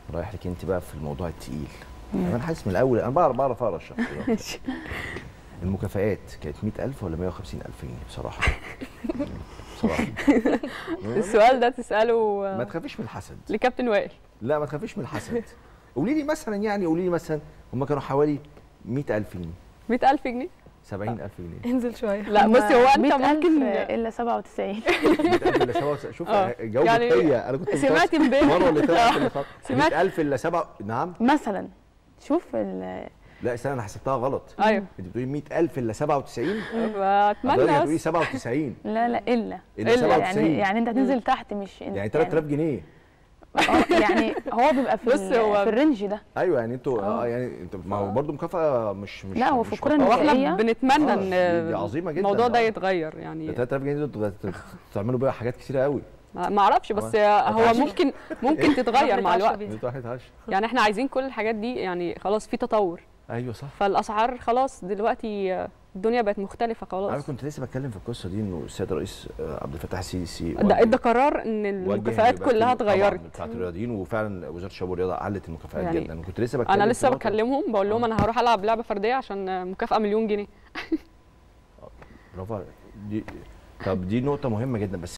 رايح لك انت بقى في الموضوع التقيل انا حاسس من الاول انا بعرف بعرف اقرا الشخصيات المكافآت كانت 100000 ولا 150000 جنيه بصراحه بصراحه السؤال ده تساله ما تخافيش من الحسد لكابتن وائل لا ما تخافيش من الحسد قولي لي مثلا يعني قولي لي مثلا هم كانوا حوالي 100000 جنيه 100000 جنيه 70000 جنيه انزل شويه لا بصي هو انت 100,000 ممكن الا 97 100000 الا 7 شوف آه. جاوبت يعني هي انا كنت سمعت متوسط. امبارح. مره اللي طلعت اللي خط سمعت. 100000 الا 7 نعم مثلا شوف ال- لا استنى انا حسبتها غلط ايوه انت بتقولي 100000 الا 97 فاتمنى حضرتك هتقولي بس 97 لا لا الا الا إلا 97 يعني يعني انت هتنزل تحت مش يعني 3000 جنيه آه، يعني هو بيبقى في بص ال- هو- في الرينج ده ايوه يعني انتوا اه يعني انتوا ما هو برضه مكافاه مش مش لا، هو مش في الكورة بطالة. هو احنا النسائية. بنتمنى آه، ان دي- دي عظيمة جداً. الموضوع ده آه. يتغير ده يعني 3000 جنيه دول تت- تعملوا بيها حاجات كتيره قوي ما اعرفش بس آه. هو ممكن ممكن تتغير مع الوقت انتوا واحد عشر يعني احنا عايزين كل الحاجات دي يعني خلاص في تطور ايوه صح فالاسعار خلاص دلوقتي الدنيا بقت مختلفه انا خلاص كنت لسه بتكلم في القصه دي انه السيد الرئيس آه، عبد الفتاح السيسي ده ادى قرار ان وجه المكافآت يبقى في كلها طبعاً اتغيرت بتاعت الرياضيين وفعلا وزاره الشباب والرياضه علت المكافآت يعني جدا انا كنت لسه بتكلم انا في لسه نقطة- بكلمهم بقول لهم انا هروح العب لعبه فرديه عشان مكافاه مليون جنيه برافو عليك. دي طب دي نقطه مهمه جدا بس